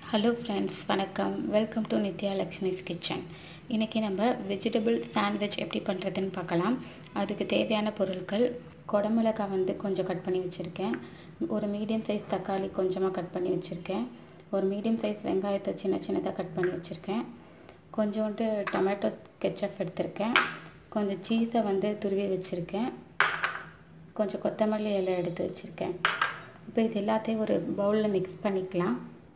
hello friends வணக்கம் welcome to Nithya Lakshmi's kitchen இன்றைக்கி நம்ம வெஜிடபிள் சாண்ட்விச் எப்படி பண்ணுறதுன்னு பார்க்கலாம் அதுக்கு தேவையான பொருட்கள் குடமிளகாய் வந்து கொஞ்சம் கட் பண்ணி வச்சுருக்கேன் ஒரு மீடியம் சைஸ் தக்காளி கொஞ்சமாக கட் பண்ணி வச்சுருக்கேன் ஒரு மீடியம் சைஸ் வெங்காயத்தை சின்ன சின்னதாக கட் பண்ணி வச்சுருக்கேன் கொஞ்சோண்டு டொமேட்டோ கெச்சப் எடுத்திருக்கேன் கொஞ்சம் சீஸை வந்து துருவி வச்சுருக்கேன் கொஞ்சம் கொத்தமல்லி இலை எடுத்து வச்சுருக்கேன் இப்போ இது எல்லாத்தையும் ஒரு பவுலில் மிக்ஸ் பண்ணிக்கலாம்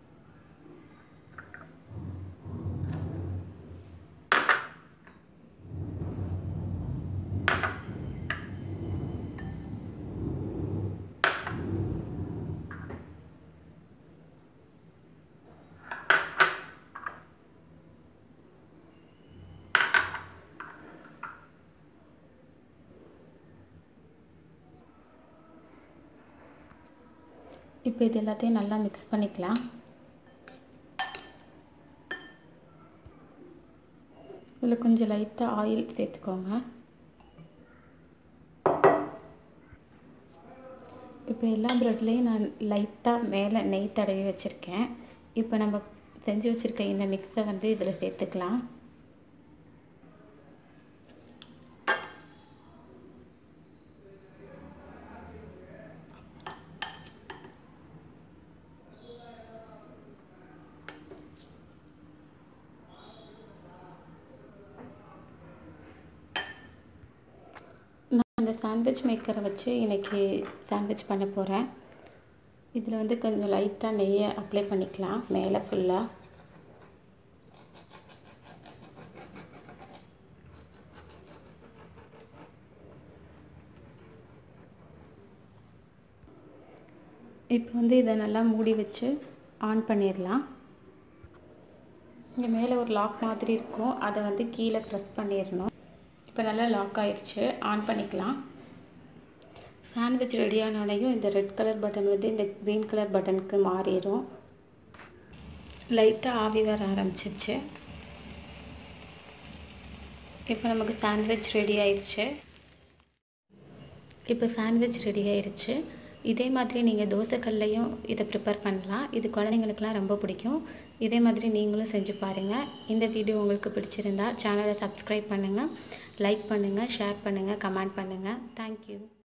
இப்போ இது எல்லாத்தையும் நல்லா மிக்ஸ் பண்ணிக்கலாம் இதில் கொஞ்சம் லைட்டாக ஆயில் சேர்த்துக்கோங்க இப்போ எல்லா ப்ரெட்லேயும் நான் லைட்டாக மேலே நெய் தடவி வச்சுருக்கேன் இப்போ நம்ம செஞ்சு வச்சுருக்க இந்த மிக்ஸை வந்து இதில் சேர்த்துக்கலாம் நான் அந்த சாண்ட்விச் மேக்கரை வச்சு இன்றைக்கி சாண்ட்விச் பண்ண போகிறேன் இதில் வந்து கொஞ்சம் லைட்டாக நெய்யை அப்ளை பண்ணிக்கலாம் மேலே ஃபுல்லாக இப்போ வந்து இதை நல்லா மூடி வச்சு ஆன் பண்ணிடலாம் இங்கே மேலே ஒரு லாக் மாதிரி இருக்கும் அதை வந்து கீழே ப்ரெஸ் பண்ணிடணும் இப்போ நல்லா லாக் ஆயிடுச்சு ஆன் பண்ணிக்கலாம் சாண்ட்விச் ரெடி ஆனோடனையும் இந்த ரெட் கலர் பட்டன் வந்து இந்த க்ரீன் கலர் பட்டனுக்கு மாறிடும் லைட்டாக ஆவி வர ஆரம்பிச்சிருச்சு இப்போ நமக்கு சாண்ட்விச் ரெடி ஆயிடுச்சு இப்போ சாண்ட்விச் ரெடி ஆயிடுச்சு இதே மாதிரி நீங்கள் தோசைக்கல்லையும் இதை ப்ரிப்பேர் பண்ணலாம் இது குழந்தைங்களுக்குலாம் ரொம்ப பிடிக்கும் இதே மாதிரி நீங்களும் செஞ்சு பாருங்கள் இந்த வீடியோ உங்களுக்கு பிடிச்சிருந்தா சேனலை சப்ஸ்கிரைப் பண்ணுங்கள் லைக் பண்ணுங்கள் ஷேர் பண்ணுங்கள் கமெண்ட் பண்ணுங்கள் தேங்க்யூ